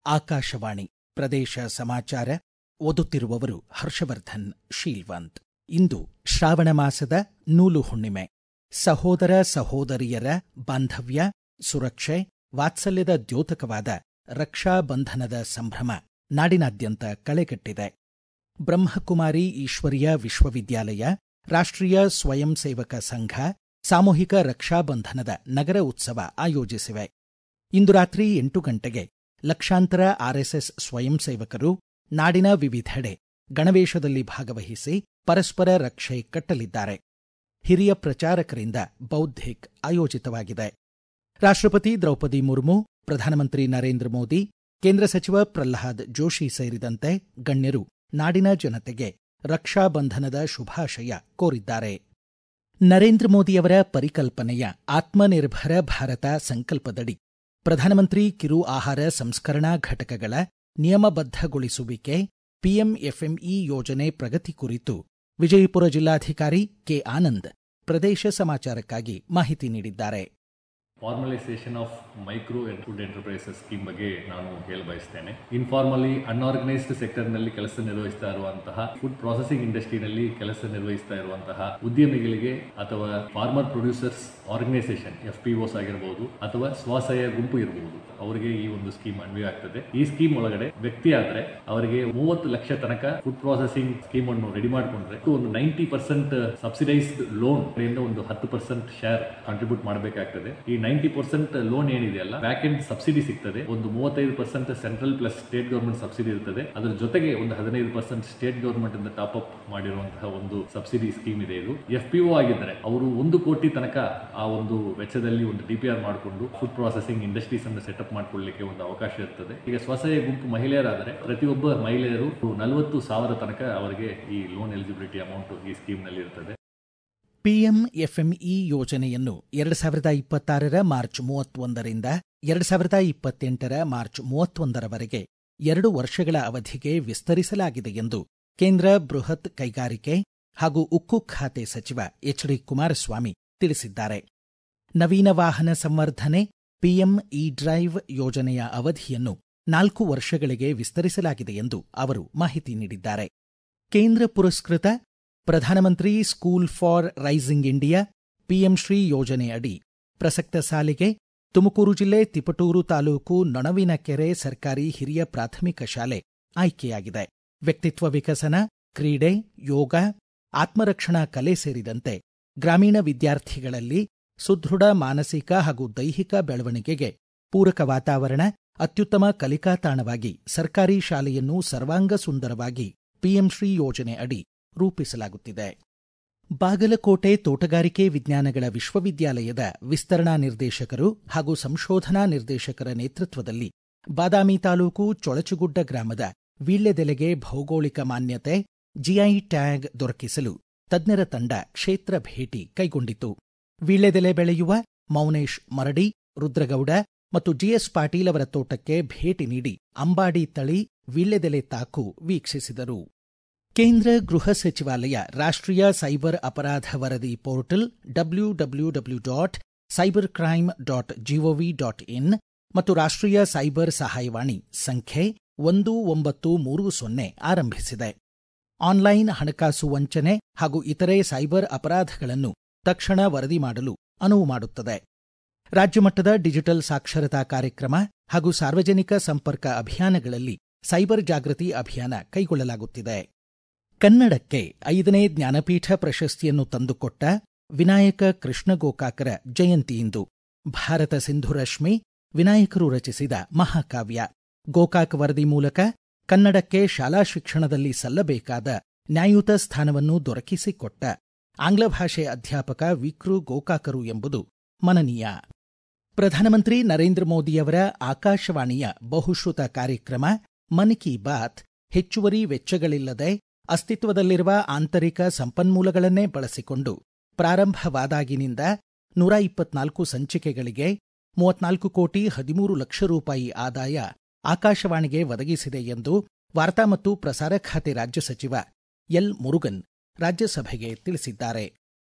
ಆಕಾಶವಾಣಿ ಪ್ರದೇಶ ಸಮಾಚಾರ ಓದುತ್ತಿರುವವರು ಹರ್ಷವರ್ಧನ್ ಶೀಲ್ವಂತ್ ಇಂದು ಶ್ರಾವಣ ಮಾಸದ ನೂಲು ಹುಣ್ಣಿಮೆ ಸಹೋದರ ಸಹೋದರಿಯರ ಬಾಂಧವ್ಯ ಸುರಕ್ಷೆ ವಾತ್ಸಲ್ಯದ ದ್ಯೋತಕವಾದ ರಕ್ಷಾ ಬಂಧನದ ಸಂಭ್ರಮ ನಾಡಿನಾದ್ಯಂತ ಕಳೆಗಟ್ಟಿದೆ ಬ್ರಹ್ಮಕುಮಾರಿ ಈಶ್ವರೀಯ ವಿಶ್ವವಿದ್ಯಾಲಯ ರಾಷ್ಟ್ರೀಯ ಸ್ವಯಂ ಸೇವಕ ಸಂಘ ಸಾಮೂಹಿಕ ರಕ್ಷಾಬಂಧನದ ನಗರ ಉತ್ಸವ ಆಯೋಜಿಸಿವೆ ಇಂದು ರಾತ್ರಿ ಎಂಟು ಗಂಟೆಗೆ ಲಕ್ಷಾಂತರ ಆರ್ಎಸ್ಎಸ್ ಸ್ವಯಂ ಸೇವಕರು ನಾಡಿನ ವಿವಿಧೆಡೆ ಗಣವೇಶದಲ್ಲಿ ಭಾಗವಹಿಸಿ ಪರಸ್ಪರ ರಕ್ಷೆ ಕಟ್ಟಲಿದ್ದಾರೆ ಹಿರಿಯ ಪ್ರಚಾರಕರಿಂದ ಬೌದ್ಧಿಕ್ ಆಯೋಜಿತವಾಗಿದೆ ರಾಷ್ಟ್ರಪತಿ ದ್ರೌಪದಿ ಮುರ್ಮು ಪ್ರಧಾನಮಂತ್ರಿ ನರೇಂದ್ರ ಮೋದಿ ಕೇಂದ್ರ ಸಚಿವ ಪ್ರಲ್ಹಾದ್ ಜೋಶಿ ಸೇರಿದಂತೆ ಗಣ್ಯರು ನಾಡಿನ ಜನತೆಗೆ ರಕ್ಷಾಬಂಧನದ ಶುಭಾಶಯ ಕೋರಿದ್ದಾರೆ ನರೇಂದ್ರ ಮೋದಿಯವರ ಪರಿಕಲ್ಪನೆಯ ಆತ್ಮನಿರ್ಭರ ಭಾರತ ಸಂಕಲ್ಪದಡಿ ಪ್ರಧಾನಮಂತ್ರಿ ಕಿರು ಆಹಾರ ಸಂಸ್ಕರಣಾ ಘಟಕಗಳ ನಿಯಮಬದ್ಧಗೊಳಿಸುವಿಕೆ ಪಿಎಂಎಫ್ಎಂಇ ಯೋಜನೆ ಪ್ರಗತಿ ಕುರಿತು ವಿಜಯಪುರ ಜಿಲ್ಲಾಧಿಕಾರಿ ಕೆ ಆನಂದ್ ಪ್ರದೇಶ ಸಮಾಚಾರಕ್ಕಾಗಿ ಮಾಹಿತಿ ನೀಡಿದ್ದಾರೆ formalisation of micro and food enterprises scheme ಬಗ್ಗೆ ನಾನು ಹೇಳ ಬಯಸ್ತೇನೆ ಇನ್ಫಾರ್ಮಲಿ ಅನ್ಆರ್ಗನೈಸ್ಡ್ ಸೆಕ್ಟರ್ ನಲ್ಲಿ ಕೆಲಸ ನಿರ್ವಹಿಸ್ತಾ ಇರುವಂತಹ ಫುಡ್ ಪ್ರೊಸೆಸಿಂಗ್ ಇಂಡಸ್ಟ್ರಿನಲ್ಲಿ ಕೆಲಸ ನಿರ್ವಹಿಸ್ತಾ ಇರುವಂತಹ ಉದ್ಯಮಿಗಳಿಗೆ ಅಥವಾ farmer producers organisation F P Os ಆಗಿರಬಹುದು ಅಥವಾ ಸ್ವಸಹಾಯ ಗುಂಪು ಇರಬಹುದು ಅವರಿಗೆ ಈ ಒಂದು ಸ್ಕೀಮ್ ಅನ್ವಯ ಆಗ್ತದೆ ಈ ಸ್ಕೀಮ್ ಒಳಗಡೆ ವ್ಯಕ್ತಿ ಆದ್ರೆ ಅವರಿಗೆ ಮೂವತ್ತು ಲಕ್ಷ ತನಕ ಫುಡ್ ಪ್ರೊಸೆಸಿಂಗ್ ಸ್ಕೀಮ್ ಅನ್ನು ರೆಡಿ ಮಾಡಿಕೊಂಡ್ರೆ ಒಂದು ನೈಂಟಿ ಪರ್ಸೆಂಟ್ ಸಬ್ಸಿಡೈಸ್ಡ್ ಲೋನ್ ಒಂದು ಹತ್ತು ಪರ್ಸೆಂಟ್ ಶೇರ್ ಕಾಂಟ್ರಿಬ್ಯೂಟ್ ಮಾಡಬೇಕಾಗ್ತದೆ ಈ ನೈಂಟಿ ಪರ್ಸೆಂಟ್ ಲೋನ್ ಏನಿದೆಯಲ್ಲ ಬ್ಯಾಕ್ ಎಂಡ್ ಸಬ್ಸಿಡಿ ಸಿಗ್ತದೆ ಒಂದು ಮೂವತ್ತೈದು percent central plus state government subsidy ಇರ್ತದೆ ಅದರ ಜೊತೆಗೆ ಒಂದು ಹದಿನೈದು ಪರ್ಸೆಂಟ್ ಸ್ಟೇಟ್ ಗವರ್ಮೆಂಟ್ ಇಂದ ಟಾಪ್ ಅಪ್ ಮಾಡಿರುವಂತಹ ಒಂದು ಸಬ್ಸಿಡಿ ಸ್ಕೀಮ್ ಇದೆ ಇದು ಎಫ್ ಪಿ ಆಗಿದ್ದರೆ ಅವರು ಒಂದು ಕೋಟಿ ತನಕ ಆ ಒಂದು ವೆಚ್ಚದಲ್ಲಿ ಒಂದು ಡಿಪಿಆರ್ ಮಾಡಿಕೊಂಡು ಫುಡ್ ಪ್ರೊಸೆಸಿಂಗ್ ಇಂಡಸ್ಟ್ರೀಸ್ ಅನ್ನು ಸೆಟಪ್ ಮಾಡ್ಕೊಳ್ಳಿಕ್ಕೆ ಒಂದು ಅವಕಾಶ ಇರ್ತದೆ ಈಗ ಸ್ವಸಹಾಯ ಗುಂಪು ಮಹಿಳೆಯರಾದರೆ ಪ್ರತಿಯೊಬ್ಬ ಮಹಿಳೆಯರು ನಲವತ್ತು ಸಾವಿರ ತನಕ ಅವರಿಗೆ ಈ ಲೋನ್ ಎಲಿಜಿಬಿಲಿಟಿ ಅಮೌಂಟ್ ಈ ಸ್ಕೀಮ್ ನಲ್ಲಿ ಇರ್ತದೆ ಪಿಎಂಎಫ್ಎಂಇ ಯೋಜನೆಯನ್ನು ಎರಡು ಸಾವಿರದ ಇಪ್ಪತ್ತಾರರ ಮಾರ್ಚ್ ಮೂವತ್ತೊಂದರಿಂದ ಎರಡು ಸಾವಿರದ ಇಪ್ಪತ್ತೆಂಟರ ಮಾರ್ಚ್ ಮೂವತ್ತೊಂದರವರೆಗೆ ಎರಡು ವರ್ಷಗಳ ಅವಧಿಗೆ ವಿಸ್ತರಿಸಲಾಗಿದೆ ಎಂದು ಕೇಂದ್ರ ಬೃಹತ್ ಕೈಗಾರಿಕೆ ಹಾಗೂ ಉಕ್ಕು ಖಾತೆ ಸಚಿವ ಎಚ್ ಡಿ ಕುಮಾರಸ್ವಾಮಿ ತಿಳಿಸಿದ್ದಾರೆ ನವೀನ ವಾಹನ ಸಂವರ್ಧನೆ ಪಿಎಂ ಇ ಡ್ರೈವ್ ಯೋಜನೆಯ ಅವಧಿಯನ್ನು ನಾಲ್ಕು ವರ್ಷಗಳಿಗೆ ವಿಸ್ತರಿಸಲಾಗಿದೆ ಎಂದು ಅವರು ಮಾಹಿತಿ ನೀಡಿದ್ದಾರೆ ಕೇಂದ್ರ ಪುರಸ್ಕೃತ ಪ್ರಧಾನಮಂತ್ರಿ school for rising India PM Shri ಯೋಜನೆ ಅಡಿ ಪ್ರಸಕ್ತ ಸಾಲಿಗೆ ತುಮಕೂರು ಜಿಲ್ಲೆ ತಿಪಟೂರು ತಾಲೂಕು ನೊಣವಿನಕೆರೆ ಸರ್ಕಾರಿ ಹಿರಿಯ ಪ್ರಾಥಮಿಕ ಶಾಲೆ ಆಯ್ಕೆಯಾಗಿದೆ ವ್ಯಕ್ತಿತ್ವ ವಿಕಸನ ಕ್ರೀಡೆ ಯೋಗ ಆತ್ಮರಕ್ಷಣಾ ಕಲೆ ಸೇರಿದಂತೆ ಗ್ರಾಮೀಣ ವಿದ್ಯಾರ್ಥಿಗಳಲ್ಲಿ ಸುದೃಢ ಮಾನಸಿಕ ಹಾಗೂ ದೈಹಿಕ ಬೆಳವಣಿಗೆಗೆ ಪೂರಕ ವಾತಾವರಣ ಅತ್ಯುತ್ತಮ ಕಲಿಕಾ ತಾಣವಾಗಿ ಸರ್ಕಾರಿ ಶಾಲೆಯನ್ನು ಸರ್ವಾಂಗ ಸುಂದರವಾಗಿ ಪಿಎಂ ಶ್ರೀ ಯೋಜನೆ ಅಡಿ ರೂಪಿಸಲಾಗುತ್ತಿದೆ ಬಾಗಲಕೋಟೆ ತೋಟಗಾರಿಕೆ ವಿಜ್ಞಾನಗಳ ವಿಶ್ವವಿದ್ಯಾಲಯದ ವಿಸ್ತರಣಾ ನಿರ್ದೇಶಕರು ಹಾಗೂ ಸಂಶೋಧನಾ ನಿರ್ದೇಶಕರ ನೇತೃತ್ವದಲ್ಲಿ ಬಾದಾಮಿ ತಾಲೂಕು ಚೊಳಚುಗುಡ್ಡ ಗ್ರಾಮದ ವೀಳ್ಯದೆಲೆಗೆ ಭೌಗೋಳಿಕ ಮಾನ್ಯತೆ ಜಿಐ ಟ್ಯಾಗ್ ದೊರಕಿಸಲು ತಜ್ಞರ ತಂಡ ಕ್ಷೇತ್ರ ಭೇಟಿ ಕೈಗೊಂಡಿತು ವೀಳ್ಯದೆಲೆ ಬೆಳೆಯುವ ಮೌನೇಶ್ ಮರಡಿ ರುದ್ರಗೌಡ ಮತ್ತು ಜಿಎಸ್ ಪಾಟೀಲ್ ಅವರ ತೋಟಕ್ಕೆ ಭೇಟಿ ನೀಡಿ ಅಂಬಾಡಿ ತಳಿ ವೀಳ್ಯದೆಲೆ ತಾಕು ವೀಕ್ಷಿಸಿದರು ಕೇಂದ್ರ ಗೃಹ ಸಚಿವಾಲಯ ರಾಷ್ಟ್ರೀಯ ಸೈಬರ್ ಅಪರಾಧ ವರದಿ portal W W W dot cyber crime dot gov dot in ಮತ್ತು ರಾಷ್ಟ್ರೀಯ ಸೈಬರ್ ಸಹಾಯವಾಣಿ ಸಂಖ್ಯೆ ಒಂದು ಒಂಬತ್ತು ಮೂರು ಸೊನ್ನೆ ಆರಂಭಿಸಿದೆ ಆನ್ಲೈನ್ ಹಣಕಾಸು ವಂಚನೆ ಹಾಗೂ ಇತರೆ ಸೈಬರ್ ಅಪರಾಧಗಳನ್ನು ತಕ್ಷಣ ವರದಿ ಮಾಡಲು ಅನುವು ಮಾಡುತ್ತದೆ ರಾಜ್ಯಮಟ್ಟದ ಡಿಜಿಟಲ್ ಸಾಕ್ಷರತಾ ಕಾರ್ಯಕ್ರಮ ಹಾಗೂ ಸಾರ್ವಜನಿಕ ಸಂಪರ್ಕ ಅಭಿಯಾನಗಳಲ್ಲಿ ಸೈಬರ್ ಜಾಗೃತಿ ಅಭಿಯಾನ ಕೈಗೊಳ್ಳಲಾಗುತ್ತಿದೆ ಕನ್ನಡಕ್ಕೆ ಐದನೇ ಜ್ಞಾನಪೀಠ ಪ್ರಶಸ್ತಿಯನ್ನು ತಂದುಕೊಟ್ಟ ವಿನಾಯಕ ಕೃಷ್ಣ ಗೋಕಾಕರ ಜಯಂತಿಯಿಂದು ಭಾರತ ಸಿಂಧುರಶ್ಮಿ ವಿನಾಯಕರು ರಚಿಸಿದ ಮಹಾಕಾವ್ಯ ಗೋಕಾಕ್ ವರದಿ ಮೂಲಕ ಕನ್ನಡಕ್ಕೆ ಶಾಲಾ ಶಿಕ್ಷಣದಲ್ಲಿ ಸಲ್ಲಬೇಕಾದ ನ್ಯಾಯುತ ಸ್ಥಾನವನ್ನು ದೊರಕಿಸಿಕೊಟ್ಟ ಆಂಗ್ಲ ಭಾಷೆ ಅಧ್ಯಾಪಕ ವಿಕ್ರು ಗೋಕಾಕರು ಎಂಬುದು ಮನನೀಯ ಪ್ರಧಾನಮಂತ್ರಿ ನರೇಂದ್ರ ಮೋದಿಯವರ ಆಕಾಶವಾಣಿಯ ಬಹುಶ್ರುತ ಕಾರ್ಯಕ್ರಮ ಮನ್ ಕಿ ಬಾತ್ ಹೆಚ್ಚುವರಿ ವೆಚ್ಚಗಳಿಲ್ಲದೆ ಅಸ್ತಿತ್ವದಲ್ಲಿರುವ ಆಂತರಿಕ ಸಂಪನ್ಮೂಲಗಳನ್ನೇ ಬಳಸಿಕೊಂಡು ಪ್ರಾರಂಭವಾದಾಗಿನಿಂದ ನೂರ ಇಪ್ಪತ್ನಾಲ್ಕು ಸಂಚಿಕೆಗಳಿಗೆ ಮೂವತ್ನಾಲ್ಕು ಕೋಟಿ ಹದಿಮೂರು ಲಕ್ಷ ರೂಪಾಯಿ ಆದಾಯ ಆಕಾಶವಾಣಿಗೆ ಒದಗಿಸಿದೆ ಎಂದು ವಾರ್ತಾ ಮತ್ತು ಪ್ರಸಾರ ಖಾತೆ ರಾಜ್ಯ ಸಚಿವ ಎಲ್ ಮುರುಗನ್ ರಾಜ್ಯಸಭೆಗೆ ತಿಳಿಸಿದ್ದಾರೆ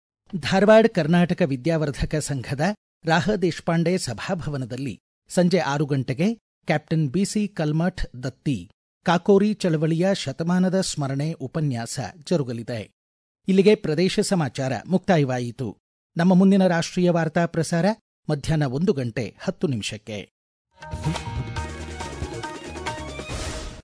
ಧಾರವಾಡ ಕರ್ನಾಟಕ ವಿದ್ಯಾವರ್ಧಕ ಸಂಘದ ರಾಹ ದೇಶಪಾಂಡೆ ಸಭಾಭವನದಲ್ಲಿ ಸಂಜೆ ಆರು ಗಂಟೆಗೆ ಕ್ಯಾಪ್ಟನ್ ಬಿಸಿ ಕಲ್ಮಠ್ ದತ್ತಿ ಕಾಕೋರಿ ಚಳವಳಿಯ ಶತಮಾನದ ಸ್ಮರಣೆ ಉಪನ್ಯಾಸ ಜರುಗಲಿದೆ ಇಲ್ಲಿಗೆ ಪ್ರದೇಶ ಸಮಾಚಾರ ಮುಕ್ತಾಯವಾಯಿತು ನಮ್ಮ ಮುಂದಿನ ರಾಷ್ಟ್ರೀಯ ವಾರ್ತಾ ಪ್ರಸಾರ ಮಧ್ಯಾಹ್ನ ಒಂದು ಗಂಟೆ ಹತ್ತು ನಿಮಿಷಕ್ಕೆ